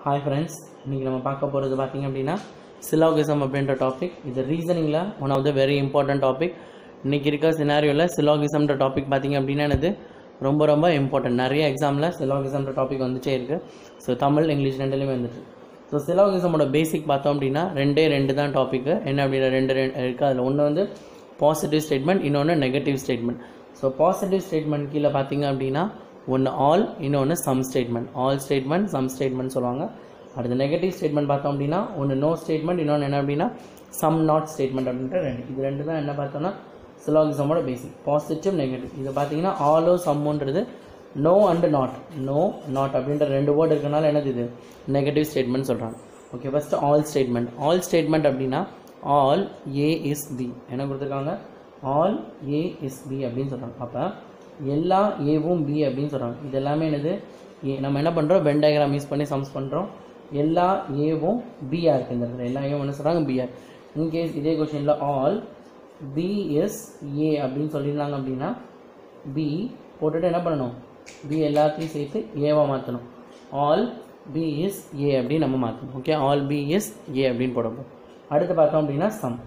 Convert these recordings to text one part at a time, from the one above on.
Hi friends இன்றைக்கி நம்ம பார்க்க போகிறது பார்த்தீங்க அப்படின்னா சிலாகிசம் அப்படின்ற டாபிக் இது ரீசனிங்கில் one of the very important topic இன்றைக்கி இருக்க சினாரியோவில் சிலாகிசம்ன்ற டாபிக் பார்த்தீங்க அப்படின்னா என்னது ரொம்ப ரொம்ப இம்பார்ட்டன்ட் நிறைய எக்ஸாமில் சிலாகிசம்ன்ற டாபிக் வந்துட்டே இருக்குது ஸோ தமிழ் இங்கிலீஷ் ரெண்டுலேயுமே வந்துட்டு ஸோ சிலாகிசமோட பேசிக் பார்த்தோம் அப்படின்னா ரெண்டே ரெண்டு தான் டாபிக் என்ன அப்படின்னா ரெண்டு ரெண்டு இருக்குது அதில் ஒன்று வந்து பாசிட்டிவ் ஸ்டேட்மெண்ட் இன்னொன்று negative statement so positive statement கீழே பார்த்தீங்க அப்படின்னா ஒன்று ஆல் இன்னொன்று some statement all statement some statement சொல்லுவாங்க அடுத்து நெகட்டிவ் ஸ்டேட்மெண்ட் பார்த்தோம் அப்படின்னா ஒன்று நோ ஸ்டேட்மெண்ட் இன்னொன்று என்ன அப்படின்னா சம் நாட் ஸ்டேட்மெண்ட் அப்படின்ற ரெண்டு இது ரெண்டு தான் என்ன பார்த்தோம்னா சிலாகிசமோட பேசிக் பாசிட்டிவ் நெகட்டிவ் இது பார்த்தீங்கன்னா ஆலோ சம்முன்றது no and not no not அப்படின்ற ரெண்டு வேர்டு இருக்கனால என்னது இது நெகட்டிவ் ஸ்டேட்மெண்ட் சொல்கிறாங்க okay first all statement all statement அப்படின்னா ஆல் ஏ இஸ் பி என்ன கொடுத்துருக்காங்க ஆல் ஏ இஸ் பி அப்படின்னு சொல்கிறாங்க அப்போ எல்லா ஏவும் பி அப்படின்னு சொல்கிறாங்க இது எல்லாமே என்னது ஏ நம்ம என்ன பண்ணுறோம் வென் டயக்ராம் யூஸ் பண்ணி சம்ஸ் பண்ணுறோம் எல்லா ஏவும் பிஆர் இருக்குது இந்த இடத்துல எல்லா ஏவும் என்ன சொல்கிறாங்க பிஆர் இன்கேஸ் இதே கொஷினில் ஆல் பி எஸ் ஏ அப்படின்னு சொல்லியிருந்தாங்க அப்படின்னா பி போட்டுட்டு என்ன பண்ணணும் பி எல்லாத்தையும் சேர்த்து ஏவா மாற்றணும் ஆல் பி இஸ் ஏ அப்படின்னு நம்ம மாற்றணும் okay all B is A அப்படின்னு போடப்போம் அடுத்து பார்த்தோம் அப்படின்னா some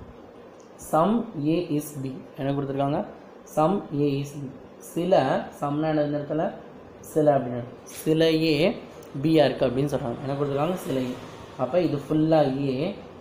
some A is B என்ன கொடுத்துருக்காங்க சம் ஏ இஸ் பி சில சம்னா என்ன இந்த இடத்துல சில அப்படின்னு சில ஏ பிஆர் இருக்குது அப்படின்னு சொல்கிறாங்க என்ன கொடுத்துருக்காங்க சில ஏ அப்போ இது ஃபுல்லாக ஏ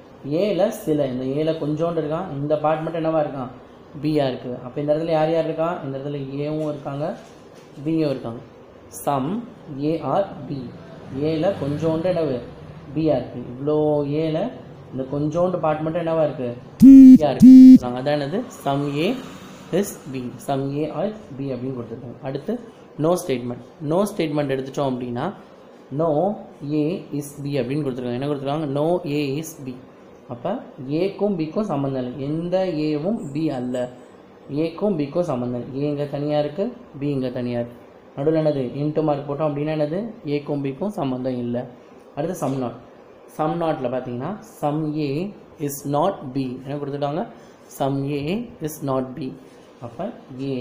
ஏல சில இந்த ஏல கொஞ்சோண்டு இருக்கான் இந்த பார்ட் மட்டும் என்னவா இருக்கான் பிஆ இருக்குது அப்போ இந்த இடத்துல யார் யார் இருக்கா இந்த இடத்துல ஏவும் இருக்காங்க பியும் இருக்காங்க சம் ஏஆர் பி ஏல கொஞ்சோண்டு என்னவு பிஆ இருக்குது இவ்வளோ ஏல இந்த கொஞ்சோண்டு பார்ட் மட்டும் என்னவா இருக்குது பிஆ இருக்குது அதான் என்னது some A is B some A are B அப்படின்னு கொடுத்துருக்காங்க அடுத்து நோ ஸ்டேட்மெண்ட் நோ ஸ்டேட்மெண்ட் எடுத்துட்டோம் அப்படின்னா நோ ஏ இஸ் பி அப்படின்னு கொடுத்துருக்காங்க என்ன கொடுத்துருக்காங்க நோ ஏ இஸ் பி அப்போ ஏக்கும் பிக்கும் சம்மந்தம் இல்லை எந்த ஏவும் பி அல்ல ஏக்கும் பிக்கும் சம்மந்தம் இல்லை ஏ இங்கே தனியாக இருக்குது பி இங்கே தனியாக இருக்குது நடுவில் என்னது இன்ட்டு மார்க் போட்டோம் அப்படின்னா என்னது ஏக்கும் பிக்கும் சம்மந்தம் இல்லை அடுத்து சம் நாட் சம் நாட்டில் பார்த்தீங்கன்னா some A is not B என்ன கொடுத்துருக்காங்க some A is not B அப்போ ஏ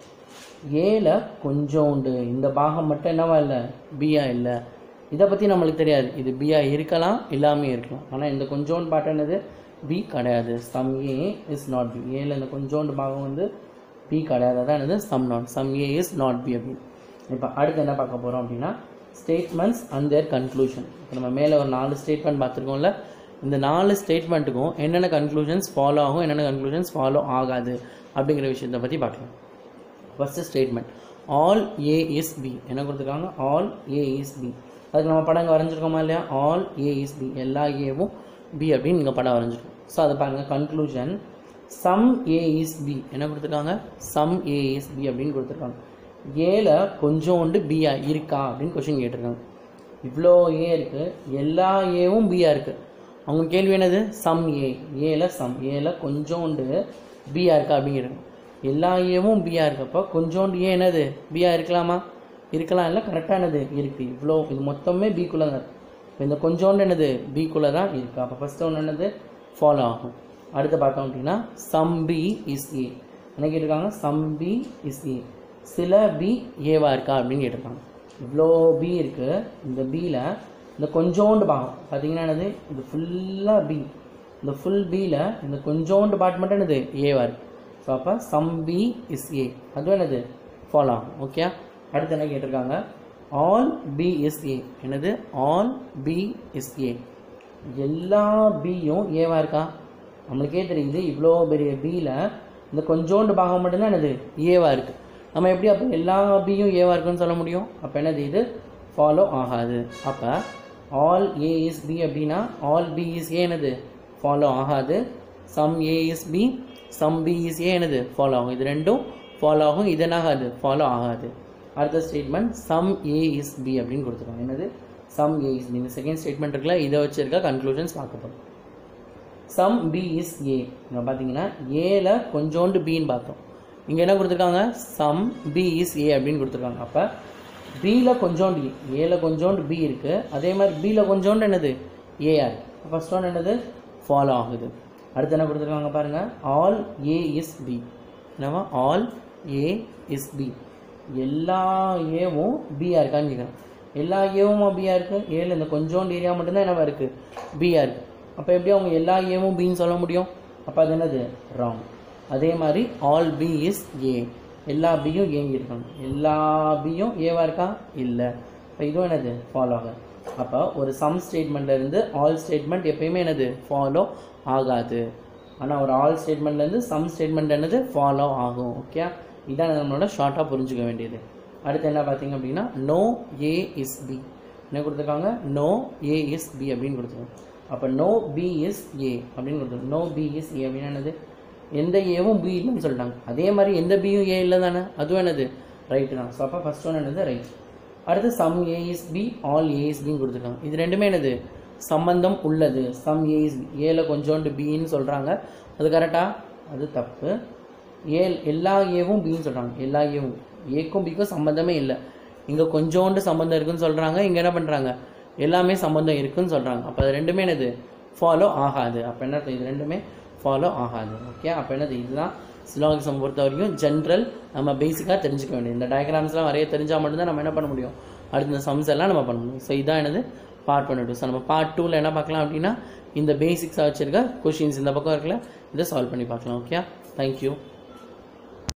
ஏல கொஞ்சோண்டு இந்த பாகம் மட்டும் என்னவா இல்லை பியா இல்லை இதை பற்றி நம்மளுக்கு தெரியாது இது பியா இருக்கலாம் இல்லாமல் இருக்கலாம் ஆனால் இந்த கொஞ்சோண்டு பாட்டு என்னது பி கிடையாது some A is not B ஏல இந்த கொஞ்சோண்டு பாகம் வந்து பி கிடையாது அதான் என்னது some not some A is not B அப்படின்னு இப்போ அடுத்து என்ன பார்க்க போகிறோம் அப்படின்னா ஸ்டேட்மெண்ட்ஸ் அண்ட் தேர் கன்க்ளூஷன் இப்போ நம்ம மேலே ஒரு நாலு ஸ்டேட்மெண்ட் பார்த்துருக்கோம்ல இந்த நாலு ஸ்டேட்மெண்ட்டுக்கும் என்னென்ன கன்க்ளூஷன்ஸ் ஃபாலோ ஆகும் என்னென்ன கன்க்ளூஷன்ஸ் ஃபாலோ ஆகாது அப்படிங்கிற விஷயத்தை பற்றி பார்க்கலாம் first statement all A is B என்ன கொடுத்துருக்காங்க ஆல் ஏ இஸ் பி அதுக்கு நம்ம படம் இங்கே வரைஞ்சிருக்கோமா இல்லையா ஆல் ஏ இஸ் பி எல்லா ஏவும் பி அப்படின்னு இங்கே படம் வரைஞ்சிருக்கோம் ஸோ அதை பாருங்கள் conclusion some A is B என்ன கொடுத்துருக்காங்க சம் ஏ இஸ் பி அப்படின்னு கொடுத்துருக்காங்க ஏல கொஞ்சோண்டு பியா இருக்கா அப்படின்னு கொஷின் கேட்டிருக்காங்க இவ்வளோ ஏ இருக்குது எல்லா ஏவும் பியா இருக்குது அவங்க கேள்வி என்னது சம் ஏ ஏல சம் ஏல கொஞ்சோண்டு பியா இருக்கா அப்படிங்கிறாங்க எல்லா ஏவும் பியா இருக்கப்போ கொஞ்சோண்டு ஏன் என்னது பியா இருக்கலாமா இருக்கலாம் இல்லை கரெக்டாக என்னது இருக்குது இவ்வளோ இது மொத்தமே பிக்குள்ளே தான் இப்போ இந்த கொஞ்சோண்டு என்னது பிக்குள்ளே தான் இருக்குது அப்போ ஃபஸ்ட்டு ஒன்று என்னது ஃபாலோ ஆகும் அடுத்து பார்த்தோம் அப்படின்னா சம் பி இஸ் ஏ என்ன கேட்டிருக்காங்க சம் பி இஸ் ஏ சில பி ஏவா இருக்கா அப்படின்னு கேட்டிருக்காங்க இவ்வளோ பி இருக்குது இந்த பியில் இந்த கொஞ்சோண்டு பாகம் பார்த்தீங்கன்னா என்னது இது ஃபுல்லாக பி இந்த ஃபுல் பியில் இந்த கொஞ்சோண்டு பார்ட் மட்டும் என்னது ஏவா இருக்குது ஸோ அப்போ சம் பி இஸ் ஏ அதுவும் என்னது ஃபாலோ ஆகும் ஓகே அடுத்து என்ன கேட்டிருக்காங்க ஆல் பி இஸ் ஏ என்னது ஆல் பி இஸ் ஏ எல்லா பியும் ஏவா இருக்கா நம்மளுக்கே தெரியுது இவ்வளோ பெரிய பியில் இந்த கொஞ்சோண்டு பாகம் மட்டும்தான் என்னது ஏவா இருக்குது நம்ம எப்படி அப்போ எல்லா பியும் ஏவா இருக்குன்னு சொல்ல முடியும் அப்போ என்னது இது ஃபாலோ ஆகாது அப்போ ஆல் ஏ இஸ் பி அப்படின்னா ஆல் பி இஸ் ஏ என்னது ஃபாலோ ஆகாது some A is B some B is A என்னது ஃபாலோ ஆகும் இது ரெண்டும் ஃபாலோ ஆகும் இது என்னாகாது ஃபாலோ ஆகாது அடுத்த statement some A is B அப்படின்னு கொடுத்துருக்காங்க என்னது சம் ஏ இஸ் பி இந்த செகண்ட் ஸ்டேட்மெண்ட் இருக்குல்ல இதை வச்சிருக்க கன்க்ளூஷன்ஸ் பார்க்க போகிறோம் சம் பி இஸ் ஏ இங்கே பார்த்தீங்கன்னா ஏல கொஞ்சோண்டு பின்னு பார்த்தோம் இங்கே என்ன கொடுத்துருக்காங்க சம் பி இஸ் ஏ அப்படின்னு கொடுத்துருக்காங்க அப்போ பியில் கொஞ்சோண்டு ஏ ஏல கொஞ்சோண்டு பி இருக்குது அதே மாதிரி பியில் கொஞ்சோண்டு என்னது ஏஆர் ஃபஸ்ட் ஒன் என்னது ஃபாலோ ஆகுது அடுத்து என்ன கொடுத்துருக்காங்க பாருங்கள் ஆல் ஏ இஸ் பி என்னவா ஆல் ஏ இஸ் பி எல்லா ஏவும் பிஆர் இருக்கான்னு கேட்குறேன் எல்லா ஏவும் பியா இருக்குது ஏல இந்த கொஞ்சோண்டு ஏரியா மட்டும்தான் என்னவா இருக்குது பியா இருக்குது அப்போ எப்படி அவங்க எல்லா ஏவும் பின்னு சொல்ல முடியும் அப்போ அது என்னது ராங் அதே மாதிரி ஆல் பி இஸ் ஏ எல்லா பியும் ஏங்க இருக்காங்க எல்லா பியும் ஏவா இருக்கா இல்லை இப்போ இதுவும் என்னது ஃபாலோ ஆகும் அப்போ ஒரு சம் ஸ்டேட்மெண்ட்ல இருந்து ஆல் ஸ்டேட்மெண்ட் எப்பயுமே என்னது ஃபாலோ ஆகாது ஆனால் ஒரு ஆல் ஸ்டேட்மெண்ட்லேருந்து சம் ஸ்டேட்மெண்ட் என்னது ஃபாலோ ஆகும் ஓகே இதான் நம்மளோட ஷார்ட்டாக புரிஞ்சுக்க வேண்டியது அடுத்து என்ன பார்த்தீங்க அப்படின்னா நோ ஏ இஸ் பி என்ன கொடுத்துருக்காங்க நோ ஏ இஸ் பி அப்படின்னு கொடுத்துருக்காங்க அப்போ நோ பி இஸ் ஏ அப்படின்னு கொடுத்துருக்காங்க நோ பி இஸ் ஏ அப்படின்னு என்னது எந்த ஏவும் பி இல்லைன்னு சொல்லிட்டாங்க அதே மாதிரி எந்த பியும் ஏ இல்லை தானே அதுவும் என்னது ரைட்டு தான் ஸோ அப்போ ஃபஸ்ட் ஒன் என்னது ரைட் அடுத்து some A is B all A is பின்னு கொடுத்துருக்காங்க இது ரெண்டுமே என்னது சம்பந்தம் உள்ளது சம் ஏ இஸ் ஏல கொஞ்சோண்டு பின்னு சொல்கிறாங்க அது கரெக்டாக அது தப்பு ஏ எல்லா ஏவும் பின்னு சொல்கிறாங்க எல்லா ஏவும் ஏக்கும் பிக்கும் சம்மந்தமே இல்லை இங்கே கொஞ்சோண்டு சம்மந்தம் இருக்குன்னு சொல்கிறாங்க இங்கே என்ன பண்ணுறாங்க எல்லாமே சம்மந்தம் இருக்குன்னு சொல்கிறாங்க அப்போ அது ரெண்டுமே என்னது ஃபாலோ ஆகாது அப்போ என்ன அர்த்தம்? இது ரெண்டுமே ஃபாலோ ஆகாது ஓகே அப்போ என்னது இதுதான் சிலாகிசம் பொறுத்த வரைக்கும் ஜென்ரல் நம்ம பேசிக்காக தெரிஞ்சுக்க வேண்டியது இந்த டயக்ராம்ஸ்லாம் வரைய தெரிஞ்சால் மட்டும்தான் நம்ம என்ன பண்ண முடியும் அடுத்த இந்த சம்ஸ் எல்லாம் நம்ம பண்ண முடியும் ஸோ இதான் என்னது பார்ட் ஒன் டூ ஸோ நம்ம பார்ட் டூவில் என்ன பார்க்கலாம் அப்படின்னா இந்த பேசிக்ஸாக வச்சுருக்க கொஷின்ஸ் இந்த பக்கம் இருக்குல்ல இதை சால்வ் பண்ணி பார்க்கலாம் ஓகே தேங்க்யூ